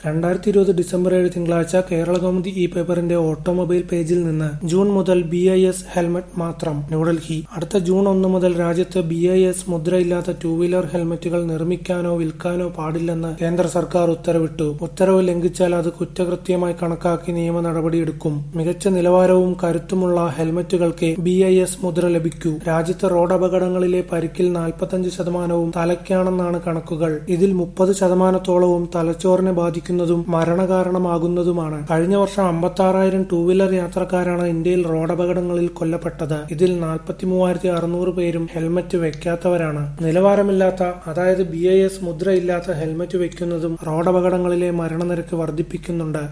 രണ്ടായിരത്തി ഇരുപത് ഡിസംബർ ഏഴ് തിങ്കളാഴ്ച കേരളകൗമുദി ഇ പേപ്പറിന്റെ ഓട്ടോമൊബൈൽ പേജിൽ നിന്ന് ജൂൺ മുതൽ ബി ഐ എസ് ഹെൽമറ്റ് മാത്രം ന്യൂഡൽഹി അടുത്ത ജൂൺ ഒന്ന് മുതൽ രാജ്യത്ത് ബി ഐ എസ് മുദ്രയില്ലാത്ത ടൂ വീലർ ഹെൽമറ്റുകൾ നിർമ്മിക്കാനോ വിൽക്കാനോ പാടില്ലെന്ന് കേന്ദ്ര സർക്കാർ ഉത്തരവിട്ടു ഉത്തരവ് ലംഘിച്ചാൽ അത് കുറ്റകൃത്യമായി കണക്കാക്കി നിയമ നടപടിയെടുക്കും മികച്ച നിലവാരവും കരുത്തുമുള്ള ഹെൽമറ്റുകൾക്ക് ബി ഐ എസ് മുദ്ര ലഭിക്കൂ രാജ്യത്ത് റോഡ് അപകടങ്ങളിലെ പരിക്കിൽ നാൽപ്പത്തഞ്ച് ശതമാനവും തലയ്ക്കാണെന്നാണ് കണക്കുകൾ ഇതിൽ മുപ്പത് ശതമാനത്തോളവും തലച്ചോറിനെ ബാധിക്കുന്നതും മരണകാരണമാകുന്നതുമാണ് കഴിഞ്ഞ വർഷം അമ്പത്താറായിരം ടൂ വീലർ യാത്രക്കാരാണ് ഇന്ത്യയിൽ റോഡപകടങ്ങളിൽ കൊല്ലപ്പെട്ടത് ഇതിൽ നാൽപ്പത്തി മൂവായിരത്തി അറുന്നൂറ് പേരും ഹെൽമറ്റ് വെക്കാത്തവരാണ് നിലവാരമില്ലാത്ത അതായത് ബി ഐ എസ് മുദ്രയില്ലാത്ത ഹെൽമറ്റ് വെക്കുന്നതും റോഡപകടങ്ങളിലെ മരണനിരക്ക് വർദ്ധിപ്പിക്കുന്നുണ്ട്